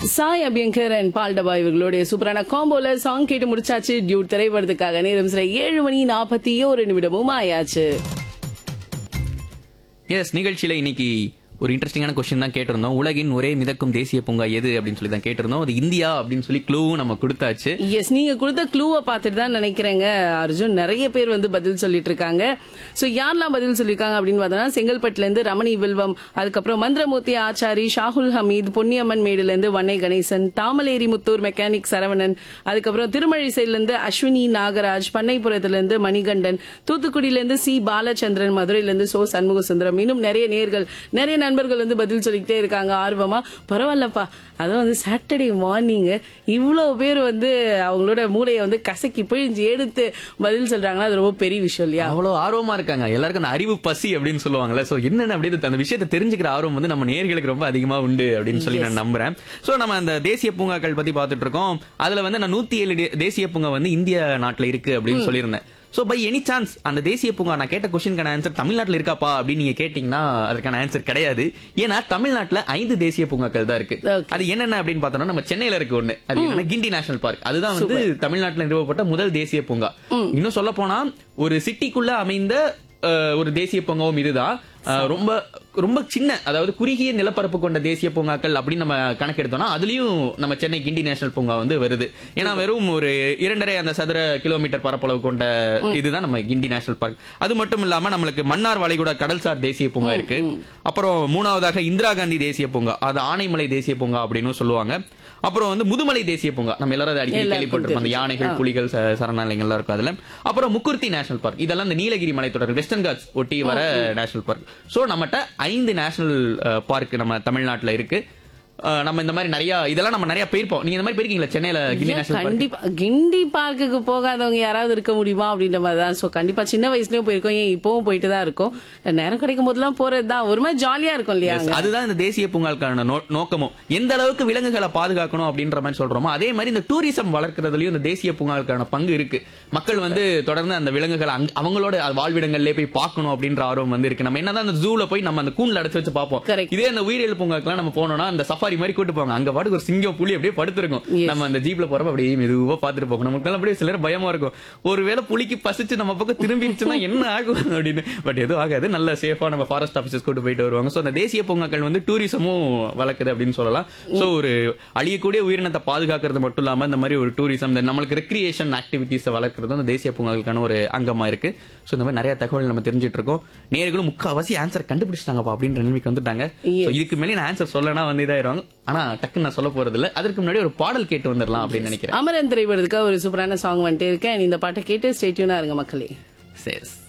Sai Abhyankar and பால்டபா இவர்களுடைய சூப்பரான காம்போல song கேட்டு முடிச்சாச்சு டியூட் திரைப்படத்துக்காக நேரம் சில ஏழு மணி நாற்பத்தி ஒரு நிமிடமும் ஆயாச்சு எஸ் நிகழ்ச்சியில இன்னைக்கு ஒரு இன்ட்ரெஸ்டிங்கான கொஸ்டின் தான் கேட்டிருந்தோம் உலகின் ஒரே மிதக்கும் தேசிய பூங்கா எது அப்படின்னு சொல்லி தான் கேட்டிருந்தோம் அது இந்தியா அப்படின்னு சொல்லி க்ளூவும் நம்ம கொடுத்தாச்சு எஸ் நீங்க கொடுத்த க்ளூவை பார்த்துட்டு தான் நினைக்கிறேங்க அர்ஜுன் நிறைய பேர் வந்து பதில் சொல்லிட்டு இருக்காங்க சோ யாரெல்லாம் பதில் சொல்லியிருக்காங்க அப்படின்னு பார்த்தோம்னா செங்கல்பட்டுல இருந்து ரமணி வில்வம் அதுக்கப்புறம் மந்திரமூர்த்தி ஆச்சாரி ஷாகுல் ஹமீத் பொன்னியம்மன் மேடுல இருந்து வன்னை கணேசன் தாமலேரி முத்தூர் மெக்கானிக் சரவணன் அதுக்கப்புறம் திருமழிசையில இருந்து அஸ்வினி நாகராஜ் பண்ணைப்புறத்துல இருந்து மணிகண்டன் தூத்துக்குடியில இருந்து சி பாலச்சந்திரன் மதுரையில இருந்து சோ சண்முக சுந்தரம் இன்னும் நிறைய நேர்கள் நிறைய நண்பர்கள் வந்து பதில் சொல்லிக்கிட்டே இருக்காங்க ஆர்வமா பரவாயில்லப்பா அதான் வந்து சாட்டர்டே மார்னிங் இவ்வளவு பேர் வந்து அவங்களோட மூளையை வந்து கசக்கி பிழிஞ்சு எடுத்து பதில் சொல்றாங்கன்னா அது ரொம்ப பெரிய விஷயம் இல்லையா அவ்வளவு ஆர்வமா இருக்காங்க எல்லாருக்கும் அந்த அறிவு பசி அப்படின்னு சொல்லுவாங்கல்ல சோ என்னென்ன அப்படி அந்த விஷயத்தை தெரிஞ்சுக்கிற ஆர்வம் வந்து நம்ம நேர்களுக்கு ரொம்ப அதிகமா உண்டு அப்படின்னு சொல்லி நான் நம்புறேன் சோ நம்ம அந்த தேசிய பூங்காக்கள் பத்தி பார்த்துட்டு இருக்கோம் அதுல வந்து நான் நூத்தி ஏழு தே- தேசிய பூங்கா வந்து இந்திய நாட்டுல இருக்கு அப்படின்னு சொல்லியிருந்தேன் சோ பை எனி சான்ஸ் அந்த தேசிய பூங்கா நான் கேட்ட கொஸ்டினுக்கான ஆன்சர் தமிழ்நாட்டுல இருக்காப்பா அப்படின்னு நீங்க கேட்டீங்கன்னா அதுக்கான ஆன்சர் கிடையாது ஏன்னா தமிழ்நாட்டுல ஐந்து தேசிய பூங்காக்கள் தான் இருக்கு Okay. அது என்னென்ன அப்படின்னு பார்த்தோம்னா நம்ம சென்னையில இருக்கு ஒண்ணு அது என்னன்னா கிண்டி நேஷனல் பார்க் அதுதான் வந்து தமிழ்நாட்டுல நிறுவப்பட்ட முதல் தேசிய பூங்கா இன்னும் சொல்ல போனா ஒரு சிட்டிக்குள்ள அமைந்த அஹ், ஒரு தேசிய பூங்காவும் இதுதான் அஹ், ரொம்ப ரொம்ப சின்ன அதாவது குறுகிய நிலப்பரப்பு கொண்ட தேசிய பூங்காக்கள் அப்படின்னு நம்ம கணக்கெடுத்தோம்னா அதுலயும் நம்ம சென்னை கிண்டி நேஷனல் பூங்கா வந்து வருது ஏன்னா வெறும் ஒரு இரண்டரை அந்த சதுர கிலோமீட்டர் பரப்பளவு கொண்ட இதுதான் நம்ம கிண்டி நேஷனல் பார்க் அது மட்டும் இல்லாம நம்மளுக்கு மன்னார் வளைகுடா கடல்சார் தேசிய பூங்கா இருக்கு அப்புறம் மூணாவதாக இந்திரா காந்தி தேசிய பூங்கா அது ஆனைமலை தேசிய பூங்கா அப்படின்னு சொல்லுவாங்க அப்புறம் வந்து முதுமலை தேசிய பூங்கா நம்ம எல்லாரும் அதை அடிக்கடி எல்லாருக்கும் கேள்விப்பட்டிருப்போம் அந்த தெரியும். யானைகள் புலிகள் ச- சரணாலயங்கள்லாம் இருக்கும் அதுல அப்புறம் முக்குர்த்தி நேஷனல் பார்க் இதெல்லாம் இந்த நீலகிரி மலைத்தொடர் வெஸ்டர்ன் காட்ஸ் ஒட்டி வர நேஷனல் பார்க் சோ நம்மகிட்ட ஐந்து நேஷனல் பார்க் நம்ம தமிழ்நாட்டுல இருக்கு அஹ், நம்ம இந்த மாதிரி நிறைய இதெல்லாம் நம்ம நிறைய போயிருப்போம் நீங்க இந்த மாதிரி போயிருக்கீங்களா சென்னையில கிண்டி ஏன் நேஷனல் பார்க் கண்டிப்பா கிண்டி பார்க்குக்கு போகாதவங்க யாராவது இருக்க முடியுமா அப்படின்ற மாதிரி தான் சோ கண்டிப்பா சின்ன வயசுலயும் போயிருக்கோம் ஏன் இப்பவும் போயிட்டு தான் இருக்கோம் நேரம் கிடைக்கும் போதெல்லாம் போறது தான் ஒரு மாதிரி ஜாலியா இருக்கும் இல்லையா Yes, அதுதான் இந்த தேசிய பூங்காக்கான நோ- நோக்கமும் எந்த அளவுக்கு விலங்குகளை பாதுகாக்கணும் அப்படின்ற மாதிரி சொல்றோமோ அதே மாதிரி இந்த டூரிசம் வளர்க்கறதுலயும் இந்த தேசிய பூங்காக்கான பங்கு இருக்கு மக்கள் வந்து தொடர்ந்து அந்த விலங்குகளை அங்க- அவங்களோட வாழ்விடங்கள்லயே போய் பார்க்கணும் அப்படின்ற ஆர்வம் வந்து இருக்கு நம்ம என்னதான் அந்த ஜூல போய் நம்ம அந்த கூண்டுல அடைச்சு வச்சு பார்ப்போம் Correct. இதே அந்த உயிரியல் பூங்காக்கெல்லாம் நம்ம போனோம்னா அந்த சஃபாரி மாதிரி கூட்டு போவாங்க அங்க பாட்டுக்கு ஒரு சிங்கம் புலி அப்படியே படுத்திருக்கும் Yes. நம்ம அந்த ஜீப்ல போறப்ப அப்படியே மெதுவா பாத்துட்டு போகணும் நமக்கு அப்படியே சிலர் பயமா இருக்கும் ஒருவேளை புலிக்கு பசிச்சு நம்ம பக்கம் திரும்பிடுச்சுன்னா என்ன ஆகும் அப்படின்னு பட் எதுவும் ஆகாது நல்ல சேஃபா நம்ம ஃபாரஸ்ட் ஆபீசர்ஸ் கூட்டு போயிட்டு வருவாங்க சோ அந்த தேசிய பூங்காக்கள் வந்து டூரிசமும் வளர்க்குது அப்படின்னு சொல்லலாம் சோ ஒரு அழியக்கூடிய உயிரினத்தை பாதுகாக்கிறது மட்டும் இல்லாம இந்த மாதிரி ஒரு டூரிசம் இந்த நம்மளுக்கு ரெக்ரியேஷன் ஆக்டிவிட்டிஸ் வளர்க்குறது அந்த தேசிய பூங்காக்களுக்கான ஒரு அங்கமா இருக்கு சோ இந்த மாதிரி நிறைய தகவல் நம்ம தெரிஞ்சிட்டு இருக்கோம் நேர்களும் முக்காவாசி ஆன்சர் கண்டுபிடிச்சிட்டாங்கப்பா அப்படின்ற நிலைமைக்கு வந்துட்டாங்க So, இதுக்கு மேலே நான் ஆன்சர் சொல்லனா வந்து இதாயிருவாங்க ஆனா டக்குன்னு நான் சொல்ல போறது இல்ல அதற்கு முன்னாடி ஒரு பாடல் கேட்டு வந்துடலாம் அப்படின்னு நினைக்கிறேன் அமரன் திரைப்படத்துக்கு ஒரு சூப்பரான சாங் வந்துட்டு இருக்கேன் இந்த பாட்டை கேட்டு ஸ்டேட்யூனா இருங்க மக்களே சரி